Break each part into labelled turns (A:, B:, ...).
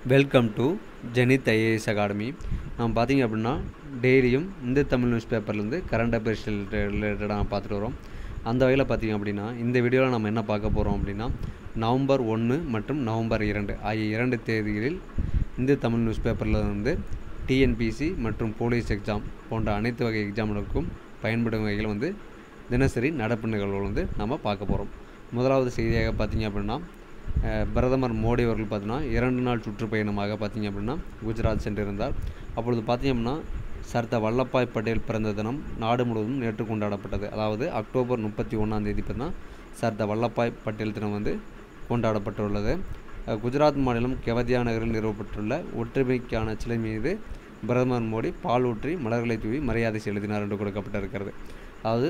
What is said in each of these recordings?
A: welcome to Zenith IAS academy நம்ம பார்த்தீங்க அப்படின்னா டெய்லியும் இந்த தமிழ் நியூஸ் பேப்பர்லேருந்து கரண்ட் அஃபேர்ஸ் ரிலேட்டடாக பார்த்துட்டு வரோம் அந்த வகையில் பார்த்தீங்க அப்படின்னா இந்த வீடியோவில் நம்ம என்ன பார்க்க போகிறோம் அப்படின்னா நவம்பர் ஒன்று மற்றும் நவம்பர் இரண்டு ஆகிய இரண்டு தேதிகளில் இந்து தமிழ் நியூஸ் பேப்பரில் வந்து டிஎன்பிசி மற்றும் போலீஸ் எக்ஸாம் போன்ற அனைத்து வகை எக்ஸாம்களுக்கும் பயன்படும் வகையில் வந்து தினசரி நடப்பு நிகழ்வுகள் வந்து நம்ம பார்க்க போகிறோம் முதலாவது செய்தியாக பார்த்தீங்க அப்படின்னா அஹ், பிரதமர் மோடி அவர்கள் பார்த்தீங்கன்னா இரண்டு நாள் சுற்றுப்பயணமாக பார்த்தீங்க அப்படின்னா குஜராத் சென்றிருந்தார் அப்பொழுது பார்த்தீங்க அப்படின்னா சர்தார் வல்லபாய் பட்டேல் பிறந்த தினம் நாடு முழுவதும் நேற்று கொண்டாடப்பட்டது அதாவது அக்டோபர் முப்பத்தி ஒன்றாம் தேதி பார்த்தீங்கன்னா சர்தார் வல்லபாய் பட்டேல் தினம் வந்து கொண்டாடப்பட்டுள்ளது அஹ், குஜராத் மாநிலம் கெவதியா நகரில் நிறுவப்பட்டுள்ள ஒற்றுமைக்கான சிலை மீது பிரதமர் மோடி பால் ஊற்றி மலர்களை தூவி மரியாதை செலுத்தினார் என்று கொடுக்கப்பட்டிருக்கிறது அதாவது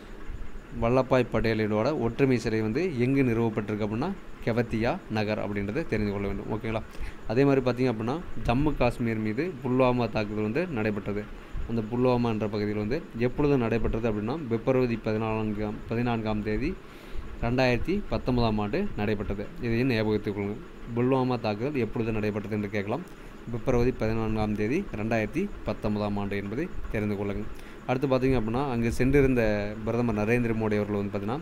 A: வல்லபாய் பட்டேலோட ஒற்றுமை சிலை வந்து எங்கு நிறுவப்பட்டிருக்கு அப்படின்னா கெவத்தியா நகர் அப்படின்றத தெரிந்து கொள்ள வேண்டும் ஓகேங்களா அதே மாதிரி பார்த்தீங்க அப்படின்னா ஜம்மு காஷ்மீர் மீது புல்வாமா தாக்குதல் வந்து நடைபெற்றது அந்த புல்வாமா என்ற பகுதியில் வந்து எப்பொழுது நடைபெற்றது அப்படின்னா பிப்ரவரி பதினான்காம் பதினான்காம் தேதி ரெண்டாயிரத்தி பத்தொன்பதாம் ஆண்டு நடைபெற்றது இதையும் ஞாபகத்துக் கொள்ளுங்கள் புல்வாமா தாக்குதல் எப்பொழுது நடைபெற்றது என்று கேட்கலாம் பிப்ரவரி பதினான்காம் தேதி ரெண்டாயிரத்தி பத்தொன்பதாம் ஆண்டு என்பதை தெரிந்து கொள்ளுங்கள் அடுத்து பார்த்தீங்க அப்படின்னா அங்கு சென்றிருந்த பிரதமர் நரேந்திர மோடி அவர்கள் வந்து பார்த்தீங்கன்னா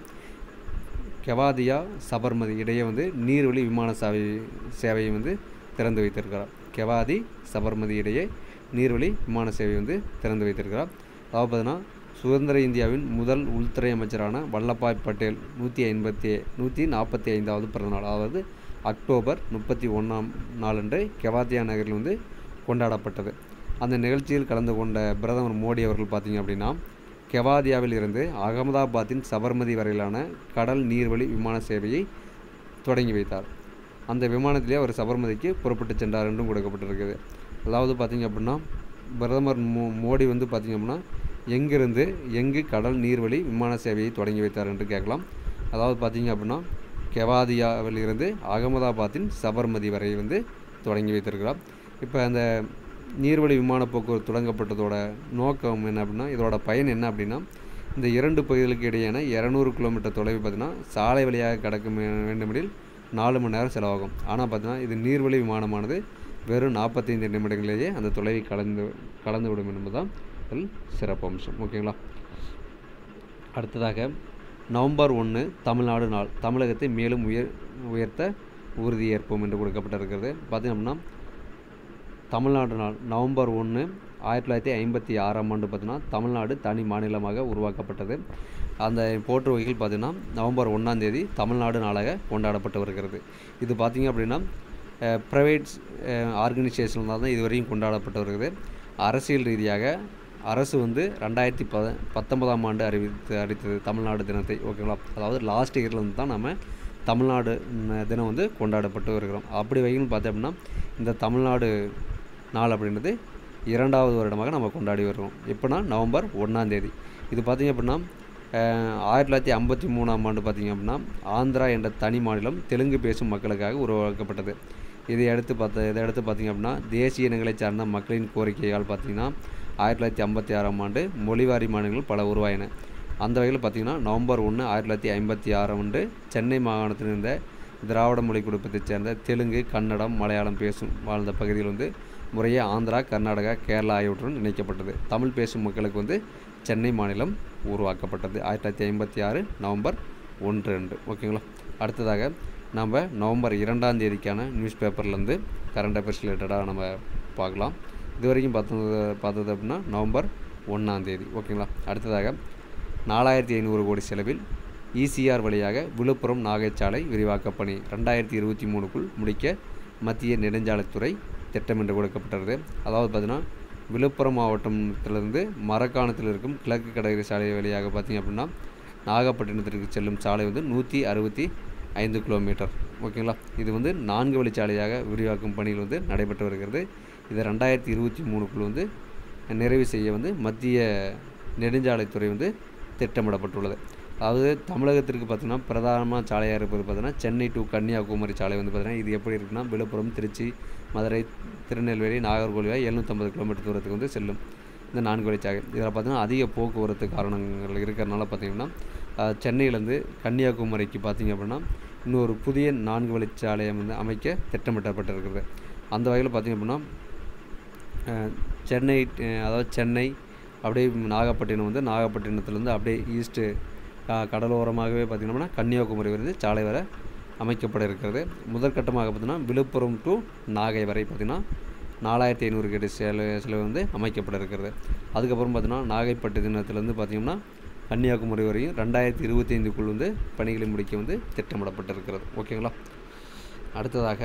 A: கெவாதியா சபர்மதி இடையே வந்து நீர்வழி விமான சேவை சேவையை வந்து திறந்து வைத்திருக்கிறார் கெவாதி சபர்மதி இடையே நீர்வழி விமான சேவை வந்து திறந்து வைத்திருக்கிறார் அதாவது பார்த்தீங்கன்னா சுதந்திர இந்தியாவின் முதல் உள்துறை அமைச்சரான வல்லபாய் பட்டேல் நூற்றி ஐம்பத்தி நூற்றி நாற்பத்தி ஐந்தாவது பிறந்தநாள் அதாவது அக்டோபர் முப்பத்தி ஒன்றாம் நாளன்று கெவாதியா நகரில் வந்து கொண்டாடப்பட்டது அந்த நிகழ்ச்சியில் கலந்து கொண்ட பிரதமர் மோடி அவர்கள் பார்த்தீங்க அப்படின்னா கெவாதியாவில் இருந்து அகமதாபாத்தின் சபர்மதி வரையிலான கடல் நீர்வழி விமான சேவையை தொடங்கி வைத்தார் அந்த விமானத்திலே அவர் சபர்மதிக்கு புறப்பட்டு சென்றார் என்றும் கொடுக்கப்பட்டிருக்குது அதாவது பார்த்தீங்க அப்படின்னா பிரதமர் மோ மோடி வந்து பார்த்தீங்க அப்படின்னா எங்கிருந்து எங்கு கடல் நீர்வழி விமான சேவையை தொடங்கி வைத்தார் என்று கேட்கலாம் அதாவது பார்த்தீங்க அப்படின்னா கெவாதியாவில் இருந்து அகமதாபாத்தின் சபர்மதி வரை வந்து தொடங்கி வைத்திருக்கிறார் இப்போ அந்த நீர்வழி விமான போக்குவரத்து தொடங்கப்பட்டதோட நோக்கம் என்ன அப்படின்னா இதோட பயன் என்ன அப்படின்னா இந்த இரண்டு பகுதிகளுக்கு இடையேயான இரநூறு கிலோமீட்டர் தொலைவு பார்த்தீங்கன்னா சாலை வழியாக கடக்க மே- வேண்டுமெனில் நாலு மணி நேரம் செலவாகும் ஆனால் பார்த்தீங்கன்னா இது நீர்வழி விமானமானது வெறும் நாற்பத்தைந்து நிமிடங்களிலேயே அந்த தொலைவை கலந்து கலந்து விடும் என்பதுதான் இதில் சிறப்பு அம்சம் ஓகேங்களா அடுத்ததாக நவம்பர் ஒன்று தமிழ்நாடு நாள் தமிழகத்தை மேலும் உயர் உயர்த்த உறுதியேற்போம் என்று கொடுக்கப்பட்டிருக்கிறது பார்த்தீங்க அப்படின்னா தமிழ்நாடு நாள் நவம்பர் ஒன்று ஆயிரத்தி தொள்ளாயிரத்தி ஐம்பத்தி ஆறாம் ஆண்டு பார்த்தீங்கன்னா தமிழ்நாடு தனி மாநிலமாக உருவாக்கப்பட்டது அந்த போற்று வகையில் பார்த்தீங்கன்னா நவம்பர் ஒன்றாம் தேதி தமிழ்நாடு நாளாக கொண்டாடப்பட்டு வருகிறது இது பார்த்தீங்க அப்படின்னா ப்ரைவேட் ஆர்கனைசேஷன் தான் இதுவரையும் கொண்டாடப்பட்டு வருகிறது அரசியல் ரீதியாக அரசு வந்து ரெண்டாயிரத்தி பத பத்தொன்பதாம் ஆண்டு அறிவித்து அறிவித்தது தமிழ்நாடு தினத்தை ஓகேங்களா அதாவது லாஸ்ட் இயரில் வந்து தான் நம்ம தமிழ்நாடு ம், தினம் வந்து கொண்டாடப்பட்டு வருகிறோம் அப்படி வகையில் பார்த்தோம் அப்படின்னா இந்த தமிழ்நாடு நாள் அப்படின்றது இரண்டாவது வருடமாக நம்ம கொண்டாடி வருகிறோம் எப்போனா நவம்பர் ஒன்றாம் தேதி இது பார்த்திங்க அப்படின்னா அஹ், ஆயிரத்தி தொள்ளாயிரத்தி ஐம்பத்தி மூணாம் ஆண்டு பார்த்திங்க அப்படின்னா ஆந்திரா என்ற தனி மாநிலம் தெலுங்கு பேசும் மக்களுக்காக உருவாக்கப்பட்டது இதை அடுத்து பார்த்த இதை அடுத்து பார்த்திங்க அப்படின்னா தேசிய இனங்களை சார்ந்த மக்களின் கோரிக்கையால் பார்த்திங்கன்னா ஆயிரத்தி தொள்ளாயிரத்தி ஐம்பத்தி ஆறாம் ஆண்டு மொழிவாரி மாநிலங்கள் பல உருவாயின அந்த வகையில் பார்த்திங்கன்னா நவம்பர் ஒன்று ஆயிரத்தி தொள்ளாயிரத்தி ஐம்பத்தி ஆறாம் ஆண்டு சென்னை மாகாணத்தில் இருந்த திராவிட மொழி குடும்பத்தைச் சேர்ந்த தெலுங்கு கன்னடம் மலையாளம் பேசும் வாழ்ந்த பகுதியில் வந்து முறையே ஆந்திரா கர்நாடகா கேரளா ஆகியவற்றுடன் இணைக்கப்பட்டது தமிழ் பேசும் மக்களுக்கு வந்து சென்னை மாநிலம் உருவாக்கப்பட்டது ஆயிரத்தி தொள்ளாயிரத்தி ஐம்பத்தி ஆறு நவம்பர் ஒன்று ரெண்டு ஓகேங்களா அடுத்ததாக நம்ம நவம்பர் இரண்டாம் தேதிக்கான நியூஸ் பேப்பர்லேருந்து கரண்ட் அஃபேர்ஸ் ரிலேட்டடாக நம்ம பார்க்கலாம் இது வரைக்கும் பார்த்தது பார்த்தது அப்படின்னா நவம்பர் ஒன்றாம் தேதி ஓகேங்களா அடுத்ததாக நாலாயிரத்தி ஐநூறு கோடி செலவில் இசிஆர் வழியாக விழுப்புரம் நாகைச்சாலை விரிவாக்கப் பணி ரெண்டாயிரத்தி இருபத்தி மூணுக்குள் முடிக்க மத்திய நெடுஞ்சாலைத்துறை திட்டமிட்டு கொடுக்கப்பட்டது அதாவது பார்த்தீங்கன்னா விழுப்புரம் மாவட்டத்திலிருந்து மரக்காணத்தில் இருக்கும் கிழக்கு கடற்கரை சாலை வழியாக பார்த்தீங்க அப்படின்னா நாகப்பட்டினத்திற்கு செல்லும் சாலை வந்து நூற்றி அறுபத்தி ஐந்து கிலோமீட்டர் ஓகேங்களா இது வந்து நான்கு வழிச்சாலையாக விரிவாக்கும் பணிகள் வந்து நடைபெற்று வருகிறது இது ரெண்டாயிரத்தி இருபத்தி மூணுக்குள் வந்து நிறைவு செய்ய வந்து மத்திய நெடுஞ்சாலைத்துறை வந்து திட்டமிடப்பட்டுள்ளது அதாவது தமிழகத்திற்கு பார்த்தீங்கன்னா பிரதானமாக சாலையாக இருப்பது பார்த்தீங்கன்னா சென்னை டு கன்னியாகுமரி சாலை வந்து பார்த்தீங்கன்னா இது எப்படி இருக்குன்னா விழுப்புரம் திருச்சி மதுரை திருநெல்வேலி நாகர்கோவில் எழுநூற்றம்பது கிலோமீட்டர் தூரத்துக்கு வந்து செல்லும் இந்த நான்கு வழிச்சாலை இதில் பார்த்தீங்கன்னா அதிக போக்குவரத்து காரணங்கள் இருக்கிறனால பார்த்தீங்கன்னா அஹ், சென்னையிலேருந்து கன்னியாகுமரிக்கு பார்த்தீங்க அப்படின்னா இன்னொரு புதிய நான்கு வழிச்சாலையை வந்து அமைக்க திட்டமிட்டப்பட்டிருக்கிறது அந்த வகையில் பார்த்திங்க அப்படின்னா அஹ், சென்னை அஹ், அதாவது சென்னை அப்படியே நாகப்பட்டினம் வந்து நாகப்பட்டினத்துலேருந்து அப்படியே ஈஸ்ட்டு கடலோரமாகவே பார்த்திங்கன்னா கன்னியாகுமரி வரை சாலை வரை அமைக்கப்பட இருக்கிறது முதற்கட்டமாக பார்த்திங்கன்னா விழுப்புரம் டு நாகை வரை பார்த்திங்கன்னா நாலாயிரத்தி ஐநூறு கேட்டு சேலை சிலை வந்து அமைக்கப்பட இருக்கிறது அதுக்கப்புறம் பார்த்திங்கன்னா நாகைப்பட்டினத்துலேருந்து பார்த்திங்கன்னா கன்னியாகுமரி வரையும் ரெண்டாயிரத்தி இருபத்தி ஐந்துக்குள் வந்து பணிகளை முடிக்க வந்து திட்டமிடப்பட்டிருக்கிறது ஓகேங்களா அடுத்ததாக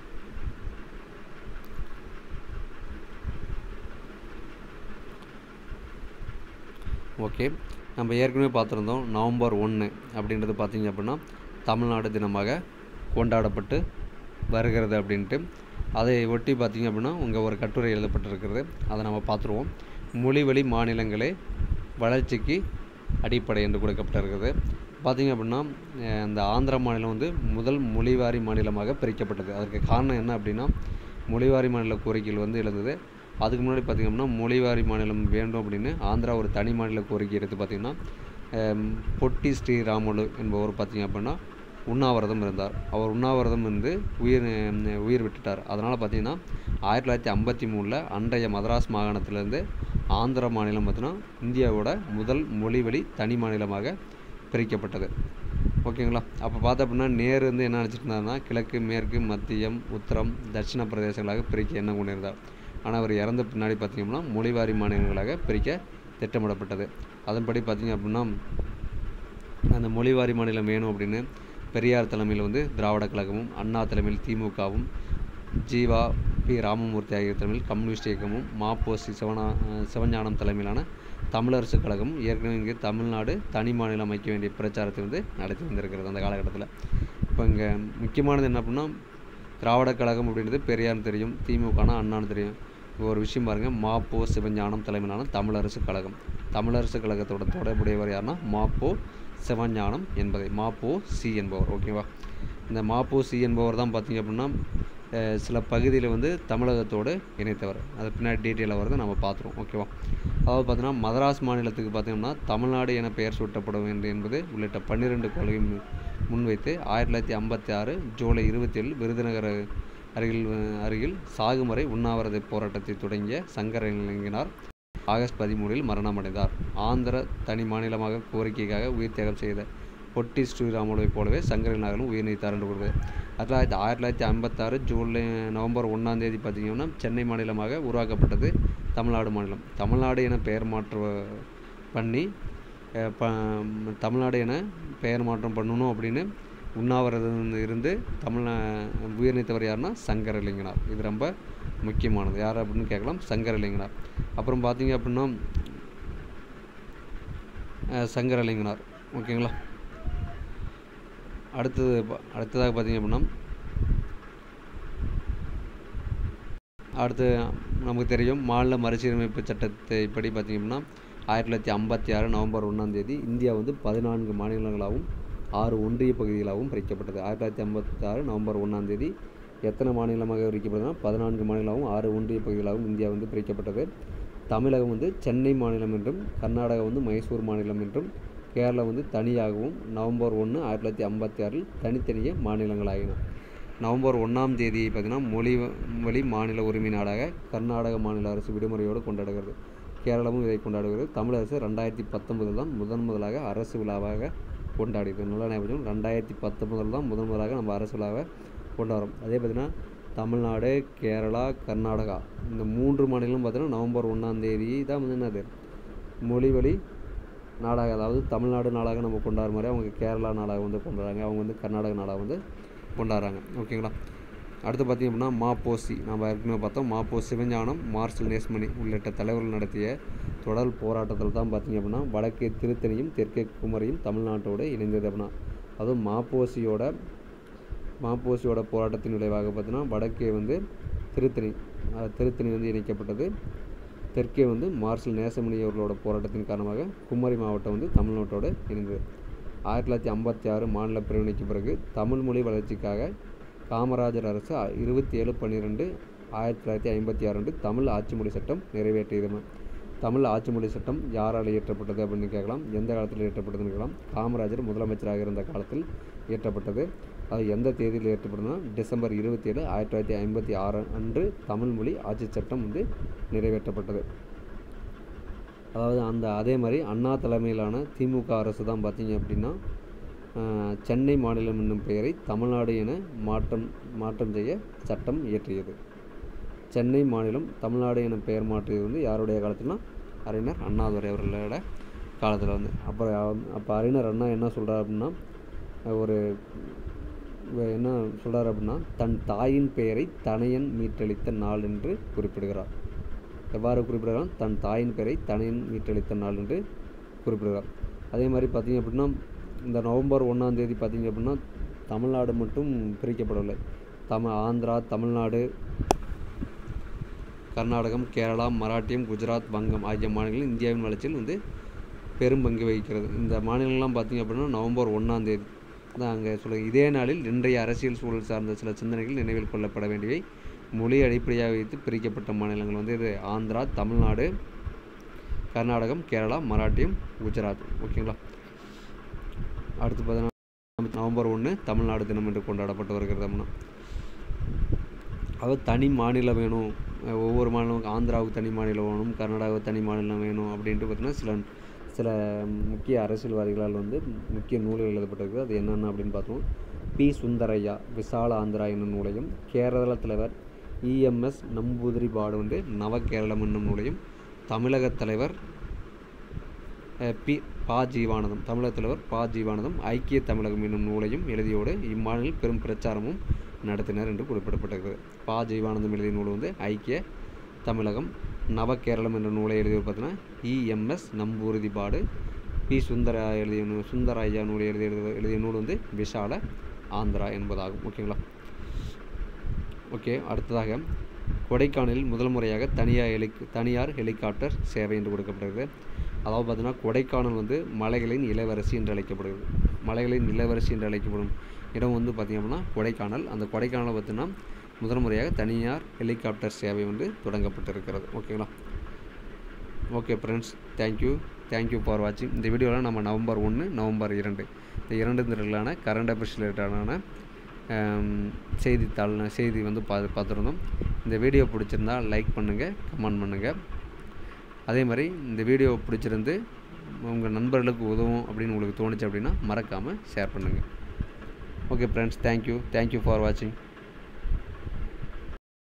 A: ஓகே நம்ம ஏற்கனவே பார்த்துருந்தோம் நவம்பர் ஒன்று அப்படின்றது பார்த்தீங்க அப்படின்னா தமிழ்நாடு தினமாக கொண்டாடப்பட்டு வருகிறது அப்படின்ட்டு அதை ஒட்டி பார்த்தீங்க அப்படின்னா உங்கள் ஒரு கட்டுரை எழுதப்பட்டிருக்கிறது அதை நம்ம பார்த்துருவோம் மொழிவழி மாநிலங்களே வளர்ச்சிக்கு அடிப்படை என்று கொடுக்கப்பட்டிருக்கிறது பார்த்தீங்க அப்படின்னா அஹ் இந்த ஆந்திரா மாநிலம் வந்து முதல் மொழிவாரி மாநிலமாக பிரிக்கப்பட்டது அதற்கு காரணம் என்ன அப்படின்னா மொழிவாரி மாநில கோரிக்கைகள் வந்து எழுந்தது அதுக்கு முன்னாடி பார்த்திங்க அப்படின்னா மொழிவாரி மாநிலம் வேண்டும் அப்படின்னு ஆந்திரா ஒரு தனி மாநில கோரிக்கை எடுத்து பார்த்திங்கன்னா அஹ் பொட்டி ஸ்ரீராமுலு என்பவர் பார்த்திங்க அப்படின்னா உண்ணாவிரதம் இருந்தார் அவர் உண்ணாவிரதம் இருந்து உயிர் அஹ் உயிர் விட்டுட்டார் அதனால் பார்த்திங்கன்னா ஆயிரத்தி தொள்ளாயிரத்தி ஐம்பத்தி மூணில் அன்றைய மதராஸ் மாகாணத்திலேருந்து ஆந்திர மாநிலம் பார்த்திங்கன்னா இந்தியாவோட முதல் மொழிவழி தனி மாநிலமாக பிரிக்கப்பட்டது ஓகேங்களா அப்போ பார்த்தோம் அப்படின்னா நேரு வந்து என்ன நினச்சிட்டு இருந்தாருன்னா கிழக்கு மேற்கு மத்தியம் உத்தரம் தட்சிண பிரதேசங்களாக பிரிக்க எண்ணம் கொண்டிருந்தார் ஆனால் அவர் இறந்த பின்னாடி பார்த்தீங்கன்னா மொழிவாரி மாநிலங்களாக பிரிக்க திட்டமிடப்பட்டது அதன்படி பார்த்தீங்க அப்படின்னா அந்த மொழிவாரி மாநிலம் வேணும் அப்படின்னு பெரியார் தலைமையில் வந்து திராவிட கழகமும் அண்ணா தலைமையில் திமுகவும் ஜீவா பி ராமமூர்த்தி ஆகியோர் தலைமையில் கம்யூனிஸ்ட் இயக்கமும் மாப்போசி சிவனா அஹ் சிவஞானம் தலைமையிலான தமிழரசு கழகம் ஏற்கனவே இங்கே தமிழ்நாடு தனி மாநிலம் அமைக்க வேண்டிய பிரச்சாரத்தை வந்து நடத்தி வந்திருக்கிறது அந்த காலகட்டத்தில் இப்போ இங்கே முக்கியமானது என்ன அப்படின்னா திராவிட கழகம் அப்படின்றது பெரியார்னு தெரியும் திமுகனா அண்ணான்னு தெரியும் இப்போ ஒரு விஷயம் பாருங்கள் மாப்போ சிவஞானம் தலைமையிலான தமிழரசு கழகம் தமிழரசு கழகத்தோட தொடர்புடையவர் யாருன்னா மாப்போ சிவஞானம் என்பதை மாப்போ சி என்பவர் ஓகேவா இந்த மாப்போ சி என்பவர் தான் பார்த்தீங்க அப்படின்னா அஹ், சில பகுதியில் வந்து தமிழகத்தோடு இணைத்தவர் அது பின்னாடி டீட்டெயிலாக வருது நம்ம பார்த்துருவோம் ஓகேவா அதாவது பார்த்தீங்கன்னா மதராஸ் மாநிலத்துக்கு பார்த்தீங்கன்னா தமிழ்நாடு என பெயர் சூட்டப்பட வேண்டும் என்பது உள்ளிட்ட பன்னிரெண்டு கொள்கை மு- முன்வைத்து ஆயிரத்தி தொள்ளாயிரத்தி ஐம்பத்தி ஆறு ஜூலை இருபத்தி ஏழு விருதுநகர் அருகில் அருகில் சாகுமறை உண்ணாவிரத போராட்டத்தை தொடங்கிய சங்கர இளைஞனார் ஆகஸ்ட் பதிமூணில் மரணமடைந்தார் ஆந்திர தனி மாநிலமாக கோரிக்கைக்காக உயிர் தியாகம் செய்த பொட்டி ஸ்ரீராமுலுவை போலவே சங்கரநாதனும் உயிர் நீத்தார் என்று கூறுவது ஆயிரத்தி தொள்ளாயிரத்தி ஆயிரத்தி தொள்ளாயிரத்தி ஐம்பத்தாறு ஜூலை நவம்பர் ஒன்றாம் தேதி பார்த்தீங்கன்னா சென்னை மாநிலமாக உருவாக்கப்பட்டது தமிழ்நாடு மாநிலம் தமிழ்நாடு என பெயர் மாற்ற பண்ணி அஹ், ப தமிழ்நாடு என பெயர் மாற்றம் பண்ணணும் அப்படின்னு உண்ணாவிரதம் இருந்து தமிழ் உயிர் நீத்தவர் யாருன்னா சங்கரலிங்கனார் இது ரொம்ப முக்கியமானது யார் அப்படின்னு கேட்கலாம் சங்கரலிங்கனார் அப்புறம் பார்த்தீங்க அப்படின்னா அஹ், சங்கரலிங்கனார் ஓகேங்களா அடுத்தது பா- அடுத்ததாக பார்த்தீங்க அப்படின்னா அடுத்து நமக்கு தெரியும் மாநில மறுசீரமைப்பு சட்டத்தை படி பார்த்தீங்க அப்படின்னா ஆயிரத்தி தொள்ளாயிரத்தி ஐம்பத்தி ஆறு நவம்பர் ஒன்றாம் தேதி இந்தியா வந்து பதினான்கு மாநிலங்களாகவும் ஆறு ஒன்றிய பகுதிகளாகவும் பிரிக்கப்பட்டது ஆயிரத்தி தொள்ளாயிரத்தி ஐம்பத்தி ஆறு நவம்பர் ஒன்றாம் தேதி எத்தனை மாநிலமாக பிரிக்கப்படுதுன்னா பதினான்கு மாநிலமாகவும் ஆறு ஒன்றிய பகுதிகளாகவும் இந்தியா வந்து பிரிக்கப்பட்டது தமிழகம் வந்து சென்னை மாநிலம் என்றும் கர்நாடகா வந்து மைசூர் மாநிலம் என்றும் கேரளா வந்து தனியாகவும் நவம்பர் ஒன்று ஆயிரத்தி தொள்ளாயிரத்தி ஐம்பத்தி ஆறில் தனித்தனியே மாநிலங்களாகின நவம்பர் ஒன்றாம் தேதி பார்த்திங்கன்னா மொழி மொழி மாநில உரிமை நாடாக கர்நாடக மாநில அரசு விடுமுறையோடு கொண்டாடுகிறது கேரளமும் இதை கொண்டாடுகிறது தமிழரசு ரெண்டாயிரத்தி பத்தொன்பதில் தான் முதன் முதலாக அரசு விழாவாக கொண்டாடியது நல்ல ஞாபகம் ரெண்டாயிரத்தி பத்தொன்பதில் தான் முதன் முதலாக நம்ம அரசு விழாவை கொண்டாடுறோம் அதே பார்த்திங்கன்னா தமிழ்நாடு கேரளா கர்நாடகா இந்த மூன்று மாநிலம் பார்த்திங்கன்னா நவம்பர் ஒன்றாம் தேதி தான் வந்து என்னது மொழி வழி நாடாக அதாவது தமிழ்நாடு நாடாக நம்ம கொண்டாடுற மாதிரி அவங்க கேரளா நாடாக வந்து கொண்டாடுறாங்க அவங்க வந்து கர்நாடக நாடாக வந்து கொண்டாடுறாங்க ஓகேங்களா அடுத்து பார்த்திங்க அப்படின்னா மாப்போசி நம்ம ஏற்கனவே பார்த்தோம் மாப்போ சிவஞானம் மார்ஷல் நேஸ்மணி உள்ளிட்ட தலைவர்கள் நடத்திய தொடர் போராட்டத்தில் தான் பார்த்திங்க அப்படின்னா வடக்கே திருத்தணியும் தெற்கே குமரியும் தமிழ்நாட்டோடு இணைந்தது அப்படின்னா அதுவும் மாப்போசியோட மாப்போசியோட போராட்டத்தின் விளைவாக பார்த்தீங்கன்னா வடக்கே வந்து திருத்தணி அஹ் திருத்தணி வந்து இணைக்கப்பட்டது தெற்கே வந்து மார்ஷல் நேசமணி அவர்களோட போராட்டத்தின் காரணமாக குமரி மாவட்டம் வந்து தமிழ்நாட்டோடு இணைந்தது ஆயிரத்தி தொள்ளாயிரத்தி ஐம்பத்தி ஆறு மாநில பிரிவினைக்கு பிறகு தமிழ் மொழி வளர்ச்சிக்காக காமராஜர் அரசு இருபத்தி ஏழு பன்னிரெண்டு ஆயிரத்தி தொள்ளாயிரத்தி ஐம்பத்தி ஆறு அன்று தமிழ் ஆட்சி மொழி சட்டம் நிறைவேற்றியது தமிழ் ஆட்சி மொழி சட்டம் யாரால் இயற்றப்பட்டது அப்படின்னு கேட்கலாம் எந்த காலத்தில் இயற்றப்பட்டதுன்னு கேட்கலாம் காமராஜர் முதலமைச்சராக இருந்த காலத்தில் இயற்றப்பட்டது அது எந்த தேதியில் ஏற்றப்படுதுன்னா டிசம்பர் இருபத்தி ஏழு ஆயிரத்தி தொள்ளாயிரத்தி ஐம்பத்தி ஆறு அன்று தமிழ் மொழி ஆட்சி சட்டம் வந்து நிறைவேற்றப்பட்டது அதாவது அந்த அதே மாதிரி அண்ணா தலைமையிலான திமுக அரசு தான் பார்த்தீங்க அப்படின்னா ஆஹ், சென்னை மாநிலம் என்னும் பெயரை தமிழ்நாடு என மாற்றம் மாற்றம் செய்ய சட்டம் இயற்றியது சென்னை மாநிலம் தமிழ்நாடு என பெயர் மாற்றியது வந்து யாருடைய காலத்துலனா அறிஞர் அண்ணாதுரை அவர்களோட காலத்தில் வந்து அப்புறம் அப்போ அறிஞர் அண்ணா என்ன சொல்கிறார் அப்படின்னா ஒரு வ- என்ன சொல்கிறார் அப்படின்னா தன் தாயின் பெயரை தனையன் மீட்டளித்த நாள் என்று குறிப்பிடுகிறார் எவ்வாறு குறிப்பிடுகிறார் தன் தாயின் பெயரை தனையன் மீட்டளித்த நாள் என்று குறிப்பிடுகிறார் அதே மாதிரி பார்த்தீங்க அப்படின்னா இந்த நவம்பர் ஒன்றாம் தேதி பார்த்தீங்க அப்படின்னா தமிழ்நாடு மட்டும் பிரிக்கப்படவில்லை தமிழ் ஆந்திரா தமிழ்நாடு கர்நாடகம் கேரளா மராட்டியம் குஜராத் வங்கம் ஆகிய மாநிலங்கள் இந்தியாவின் வளர்ச்சியில் வந்து பெரும் பங்கு வகிக்கிறது இந்த மாநிலங்கள்லாம் பார்த்தீங்க அப்படின்னா நவம்பர் ஒன்றாம் தேதி தான் அங்கே சொல்ல இதே நாளில் இன்றைய அரசியல் சூழல் சார்ந்த சில சிந்தனைகள் நினைவில் கொள்ளப்பட வேண்டியவை மொழி அடிப்படையாக வைத்து பிரிக்கப்பட்ட மாநிலங்கள் வந்து இது ஆந்திரா தமிழ்நாடு கர்நாடகம் கேரளா மராட்டியம் குஜராத் ஓகேங்களா அடுத்து பார்த்தீங்கன்னா நவம்பர் ஒன்று தமிழ்நாடு தினம் என்று கொண்டாடப்பட்டு வருகிறது அப்படின்னா அதாவது தனி மாநிலம் வேணும் அஹ் ஒவ்வொரு மாநிலம் ஆந்திராவுக்கு தனி மாநிலம் வேணும் கர்நாடகாவுக்கு தனி மாநிலம் வேணும் அப்படின்ட்டு பார்த்தீங்கன்னா சில சில முக்கிய அரசியல்வாதிகளால் வந்து முக்கிய நூல்கள் எழுதப்பட்டிருக்கு அது என்னென்ன அப்படின்னு பார்த்தோம் பி சுந்தரையா விசால ஆந்திரா என்னும் நூலையும் கேரள தலைவர் இஎம்எஸ் நம்பூதிரி பாடு வந்து நவகேரளம் என்னும் நூலையும் தமிழக தலைவர் அஹ், பி பா ஜீவானந்தம் தமிழக தலைவர் பா ஜீவானந்தம் ஐக்கிய தமிழகம் என்னும் நூலையும் எழுதியோடு இம்மாநிலில் பெரும் பிரச்சாரமும் நடத்தினர் என்று குறிப்பிடப்பட்டிருக்கிறது பா ஜீவானந்தம் எழுதிய நூல் வந்து ஐக்கிய தமிழகம் நவகேரளம் என்ற நூலை எழுதியவர் பார்த்தீங்கன்னா இஎம்எஸ் நம்பூர்தி பாடு பி சுந்தரா எழுதிய நூல் சுந்தரையா நூலை எழுதிய எழுதிய நூல் வந்து விஷால ஆந்திரா என்பதாகும் ஓகேங்களா ஓகே அடுத்ததாக கொடைக்கானலில் முதல் முறையாக தனியார் ஹெலி தனியார் ஹெலிகாப்டர் சேவை என்று கொடுக்கப்படுகிறது அதாவது பார்த்தீங்கன்னா கொடைக்கானல் வந்து மலைகளின் இளவரசி என்று அழைக்கப்படுகிறது மலைகளின் இளவரசி என்று அழைக்கப்படும் இடம் வந்து பார்த்திங்க அப்படின்னா கொடைக்கானல் அந்த கொடைக்கானலை பார்த்தீங்கன்னா முதல் முறையாக தனியார் ஹெலிகாப்டர் சேவை வந்து தொடங்கப்பட்டிருக்கிறது ஓகேங்களா okay friends thank you thank you for வாட்சிங் இந்த வீடியோவில் நம்ம நவம்பர் ஒன்று நவம்பர் இரண்டு இந்த இரண்டு தினங்களான கரண்ட் அஃபேர்ஸ் ரிலேட்டடான செய்தித்தாள் செய்தி வந்து பா பார்த்துருந்தோம் இந்த வீடியோ பிடிச்சிருந்தா லைக் பண்ணுங்கள் கமெண்ட் பண்ணுங்கள் அதே மாதிரி இந்த வீடியோ பிடிச்சிருந்து உங்கள் நண்பர்களுக்கு உதவும் அப்படின்னு உங்களுக்கு தோணுச்சு அப்படின்னா மறக்காமல் ஷேர் பண்ணுங்கள் okay friends thank you thank you for வாட்சிங்